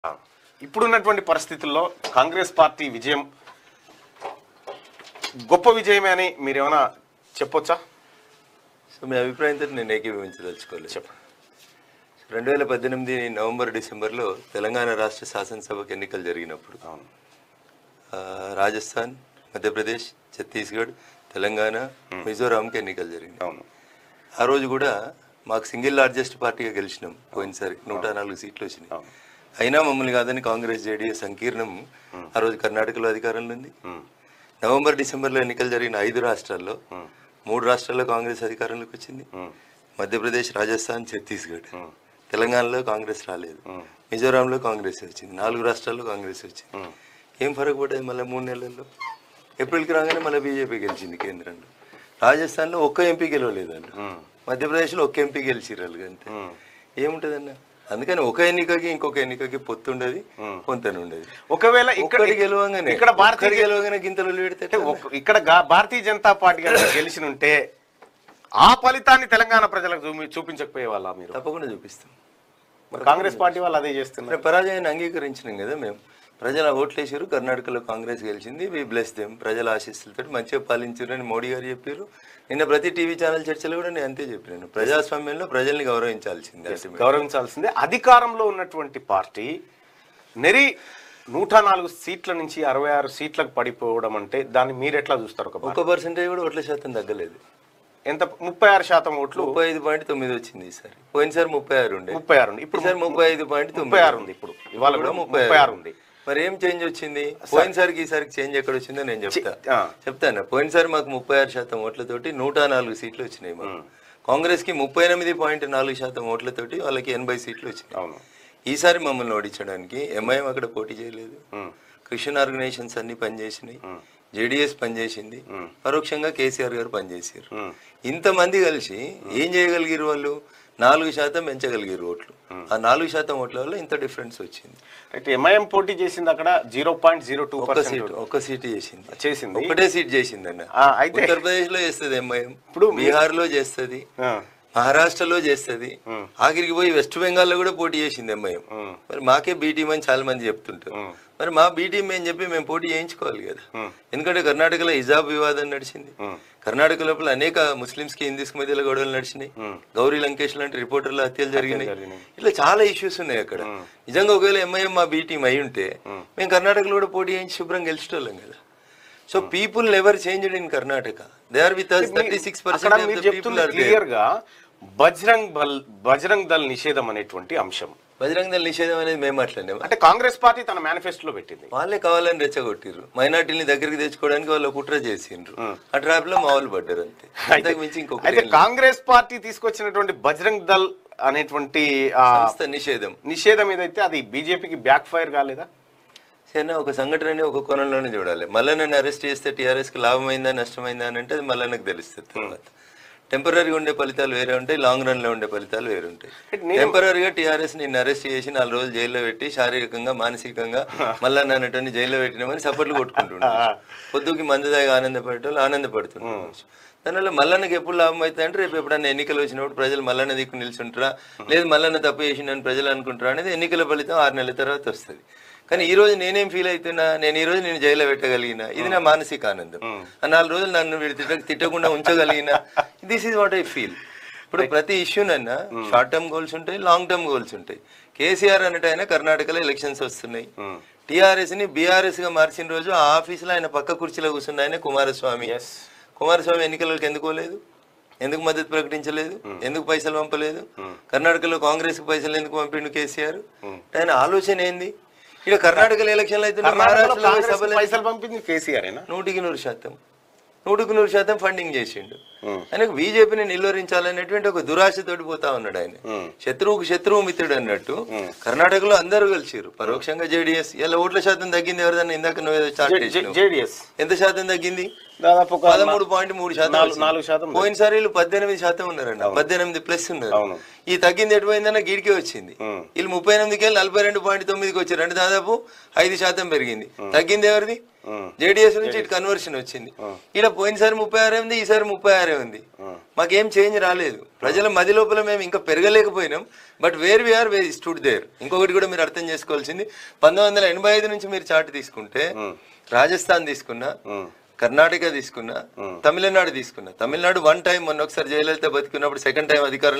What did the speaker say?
ఇప్పుడున్నటువంటి పరిస్థితుల్లో కాంగ్రెస్ పార్టీ విజయం గొప్ప విజయమే అని మీరేమైనా చెప్పొచ్చా సో మీ అభిప్రాయంతో నేను ఏకీభవించదలుచుకోలేదు చెప్పండి రెండు వేల పద్దెనిమిది నవంబర్ డిసెంబర్లో తెలంగాణ రాష్ట్ర శాసనసభకు ఎన్నికలు జరిగినప్పుడు అవును ఆ, రాజస్థాన్ మధ్యప్రదేశ్ ఛత్తీస్గఢ్ తెలంగాణ మిజోరాంకి ఎన్నికలు జరిగినాయి అవును ఆ రోజు కూడా మాకు సింగిల్ లార్జెస్ట్ పార్టీగా గెలిచినాం పోయినసారి నూట నాలుగు సీట్లు వచ్చినాయి అవును. అయినా మమ్మల్ని కాదని కాంగ్రెస్ జేడీఎస్ సంకీర్ణం ఆ రోజు కర్ణాటకలో అధికారంలో ఉంది ఉమ్, నవంబర్ డిసెంబర్లో ఎన్నికలు జరిగిన ఐదు రాష్ట్రాల్లో మూడు రాష్ట్రాల్లో కాంగ్రెస్ అధికారంలోకి వచ్చింది ఉమ్, మధ్యప్రదేశ్ రాజస్థాన్ ఛత్తీస్గఢ్ తెలంగాణలో కాంగ్రెస్ రాలేదు మిజోరాంలో కాంగ్రెస్ వచ్చింది నాలుగు రాష్ట్రాల్లో కాంగ్రెస్ వచ్చింది ఉమ్. ఏం ఫరక్ పడ్డది మళ్ళీ మూడు నెలల్లో ఏప్రిల్కి రాగానే మళ్ళీ బీజేపీ గెలిచింది కేంద్రంలో రాజస్థాన్లో ఒక్క ఎంపీ గెలవలేదు వాళ్ళు ఉమ్, మధ్యప్రదేశ్లో ఒక్క ఎంపీ గెలిచిర్రు వాళ్ళు అంతే ఉమ్. ఏముంటదన్న అందుకని ఒక ఎన్నికకి ఇంకొక ఎన్నికకి పొత్తుండదు పొంతనుండదు ఒకవేళ ఇక్కడ ఒక్కడి గెలవంగానే ఇక్కడ భారతీయ ఒక్కడి గెలవంగానే గింతలు పెడితే అంటే ఒక- ఇక్కడ గా- భారతీయ జనతా పార్టీ కనుక గెలిచి ఉంటే ఆ ఫలితాన్ని తెలంగాణ ప్రజలకు చూపి చూపించకపోయే వాళ్ళ మీరు తప్పకుండా చూపిస్తాం మరి కాంగ్రెస్ పార్టీ వాళ్ళు అదే చేస్తున్నారు మరి పరాజయాన్ని అంగీకరించినాం కదా మేము ప్రజల ఓట్లేసారు కర్ణాటకలో కాంగ్రెస్ గెలిచింది వి బ్లెస్ దేమ్ ప్రజల ఆశీస్సులతో మంచిగా పాలించారు అని మోడీ గారు చెప్పారు నిన్న ప్రతి టీవీ ఛానల్ చర్చలో కూడా నేను అంతే చెప్పినాను ప్రజాస్వామ్యంలో ప్రజల్ని గౌరవించాల్సిందే ultimately. గౌరవించాల్సిందే అధికారంలో ఉన్నటువంటి పార్టీ నెరి నూట నాలుగు సీట్ల నుంచి అరవై ఆరు సీట్లకు పడిపోవడం అంటే దాన్ని మీరు ఎట్లా చూస్తారు ఒక ఒక్క పర్సెంటేజ్ కూడా ఓట్ల శాతం తగ్గలేదు ఎంత ముప్పై ఆరు శాతం ఓట్లు ముప్పై ఐదు పాయింట్ తొమ్మిది వచ్చింది ఈసారి పోయినసారి ముప్పై ఆరు ఉండే ముప్పై ఆరు ఉంది ఇప్పుడు ఈసారి ముప్పై ఐదు పాయింట్ ముప్పై తొమ్మిది ఆరు ఉంది ఇప్పుడు ఇవాళ కూడా ముప్పై ఆరు ఉంది మరి ఏం చేంజ్ వచ్చింది పోయినసారికి ఈసారికి చేంజ్ ఎక్కడ వచ్చిందో నేను చెప్తా ఆ. చెప్తాను పోయినసారి మాకు ముప్పై ఆరు శాతం ఓట్లతోటి నూట నాలుగు సీట్లు వచ్చినాయి మాకు కాంగ్రెస్ కి ముప్పై ఎనిమిది పాయింట్ నాలుగు శాతం ఓట్లతోటి వాళ్ళకి ఎనభై సీట్లు వచ్చినాయి అవును ఈసారి మమ్మల్ని ఓడించడానికి ఎంఐఎం అక్కడ పోటీ చేయలేదు ఉమ్, క్రిస్టియన్ ఆర్గనైజేషన్స్ అన్ని పనిచేసినాయి జేడీఎస్ పనిచేసింది పరోక్షంగా కేసీఆర్ గారు పనిచేసారు ఉమ్. ఇంతమంది కలిసి ఏం చేయగలిగారు వాళ్ళు నాలుగు శాతం పెంచగలిగారు ఓట్లు ఆ నాలుగు శాతం ఓట్ల వల్ల ఇంత డిఫరెన్స్ వచ్చింది అయితే ఎంఐఎం పోటీ చేసింది అక్కడ జీరో పాయింట్ జీరో టూ ఒక్క సీట్ ఒక్క సీట్ చేసింది చేసింది ఒకటే సీట్ చేసింది అన్న ఆ, అయితే ఉత్తరప్రదేశ్ లో చేస్తుంది ఎంఐఎం ఇప్పుడు బీహార్ లో చేస్తుంది ఆ, మహారాష్ట్రలో చేస్తుంది ఆఖరికి పోయి వెస్ట్ బెంగాల్లో కూడా పోటీ చేసింది ఎంఐఎం ఉమ్, మరి మాకే బీ టీం అని చాలా మంది చెప్తుంటారు మరి మా బీ టీం అని చెప్పి మేము పోటీ చేయించుకోవాలి కదా ఎందుకంటే కర్ణాటకలో హిజాబ్ వివాదం నడిచింది కర్ణాటక లోపల అనేక ముస్లింస్ కి హిందూస్ మధ్యలో గొడవలు నడిచినాయి గౌరీ లంకేష్ లాంటి రిపోర్టర్ల హత్యలు జరిగినాయి ఇట్లా చాలా ఇష్యూస్ ఉన్నాయి అక్కడ నిజంగా ఒకవేళ ఎంఐఎం మా బీ టీం అయి ఉంటే మేము కర్ణాటకలో కూడా పోటీ చేయించి శుభ్రం గెలిచేటోళ్ళం కదా so people never changed in Karnataka they are with thirty six అక్కడ మీరు చెప్తుంది క్లియర్ గా బజరంగ్ బల్ బజరంగ్ దళ్ నిషేధం అనేటువంటి అంశం బజరంగ దళ నిషేధం అనేది మేము మాట్లాడినాం అంటే కాంగ్రెస్ పార్టీ తన మేనిఫెస్టోలో పెట్టింది వాళ్ళే కావాలని రెచ్చగొట్టిర్రు మైనార్టీని దగ్గరికి తెచ్చుకోవడానికి వాళ్ళు కుట్ర చేసిండ్రు ఆ ట్రాప్ లో మా వాళ్ళు పడ్డారు అంతే అంతకు మించి ఇంకొకటి అయితే ఏం లేదు. కాంగ్రెస్ పార్టీ తీసుకొచ్చినటువంటి బజరంగ్ దళ్ అనేటువంటి ఆ సంస్థ నిషేధం నిషేధం ఏదైతే అది బీజేపీకి బ్యాక్ ఫైర్ కాలేదా సరేనా ఒక సంఘటనని ఒక కోణంలోనే చూడాలి మళ్ళీ నన్ను అరెస్ట్ చేస్తే టీఆర్ఎస్ కి లాభమైందా నష్టమైందా అని అంటే అది మళ్ళీ నాకు తెలుస్తుంది తర్వాత టెంపరీగా ఉండే ఫలితాలు వేరే ఉంటాయి లాంగ్ రన్ లో ఉండే ఫలితాలు వేరే ఉంటాయి టెంపరీగా టీఆర్ఎస్ నిన్ను అరెస్ట్ చేసి నాలుగు రోజులు జైల్లో పెట్టి శారీరకంగా మానసికంగా మళ్ళా నన్నటని జైల్లో పెట్టినామని సపోర్ట్లు కొట్టుకుంటుంటారు పొద్దుకి మందు దాగి ఆనందపడేటోళ్ళు ఆనందపడుతుంటారు దానివల్ల మల్లన్నకి ఎప్పుడు లాభం అవుతుంది అంటే రేపు ఎప్పుడన్నా ఎన్నికలు వచ్చినప్పుడు ప్రజలు మల్లన్న దిక్కు నిల్చుంటారా లేదు మల్లన్న తప్పు చేసిండని ప్రజలు అనుకుంటారా అనేది ఎన్నికల ఫలితం ఆరు నెలల తర్వాత వస్తుంది కానీ ఈ రోజు నేనేం ఫీల్ అవుతున్నా నేను ఈ రోజు నేను జైల్లో పెట్టగలిగిన ఇది నా మానసిక ఆనందం ఆ నాలుగు రోజులు నన్ను వీడు తిట్ట తిట్టకుండా ఉంచగలిగిన this is what I feel ఇప్పుడు ప్రతి ఇష్యూనన్నా షార్ట్ టర్మ్ గోల్స్ ఉంటాయి లాంగ్ టర్మ్ గోల్స్ ఉంటాయి కేసీఆర్ అన్నట్టు ఆయన కర్ణాటకలో ఎలక్షన్స్ వస్తున్నాయి టీఆర్ఎస్ ని బీఆర్ఎస్ గా మార్చిన రోజు ఆ ఆఫీసులో ఆయన పక్క కుర్చీలో కూర్చున్న ఆయన కుమారస్వామి ఎస్ కుమారస్వామి ఎన్నికలకు ఎందుకోలేదు ఎందుకు మద్దతు ప్రకటించలేదు ఎందుకు పైసలు పంపలేదు కర్ణాటకలో కాంగ్రెస్ కు పైసలు ఎందుకు పంపిండు కేసీఆర్ ఆయన ఆలోచన ఏంది ఇక కర్ణాటకలో ఎలక్షన్లు అయితే కర్ణాటకలో మహారాష్ట్రలో కాంగ్రెస్ సభలు పైసలు పంపింది కేసీఆర్ ఏనా నూటికి నూరు శాతం నూటికి నూరు శాతం ఫండింగ్ చేసిండు ఆయనకు బీజేపీని నిలువరించాలనేటువంటి ఒక దురాశతోటి పోతా ఉన్నాడు ఆయన శత్రువుకు శత్రువు మిత్రుడు అన్నట్టు కర్ణాటకలో అందరూ కలిసిరు పరోక్షంగా జేడీఎస్ ఇలా ఓట్ల శాతం తగ్గింది ఎవరిదన్నా ఇందాక నువ్వు ఏదో చార్ట్ చేసినావు. జేడిఎస్ ఎంత శాతం తగ్గింది దాదాపు ఒక పదమూడు పాయింట్ మూడు శాతం నాలుగు- వచ్చింది. నాలుగు శాతం పోయినసారి వీళ్ళు పద్దెనిమిది శాతం ఉన్నారండి పద్దెనిమిది ప్లస్ ఉన్నారు అవును. ఈ తగ్గింది ఎటుపోయిందన్న గీడికే వచ్చింది ఉమ్. వీళ్ళు ముప్పై ఎనిమిదికి వెళ్ళి నలభై రెండు పాయింట్ తొమ్మిదికి వచ్చారు అంటే దాదాపు ఐదు శాతం పెరిగింది తగ్గింది ఎవరిది ఉమ్. జేడీఎస్ నుంచి ఇటు కన్వర్షన్ వచ్చింది ఇక్కడ పోయినసారి ముప్పై ఆరే ఉంది ఈసారి ముప్పై ఆరే ఉంది మాకేం చేంజ్ రాలేదు ప్రజల మది లోపల మేము ఇంకా పెరగలేకపోయినాం but where we are we stood there ఇంకొకటి కూడా మీరు అర్థం చేసుకోవాల్సింది పంతొమ్మిది వందల ఎనభై ఐదు నుంచి మీరు చార్ట్ తీసుకుంటే రాజస్థాన్ తీసుకున్నా ఉమ్. కర్ణాటక తీసుకున్నా తమిళనాడు తీసుకున్నా తమిళనాడు వన్ టైం మొన్న ఒకసారి జయలలిత బతికున్నప్పుడు సెకండ్ టైం అధికారం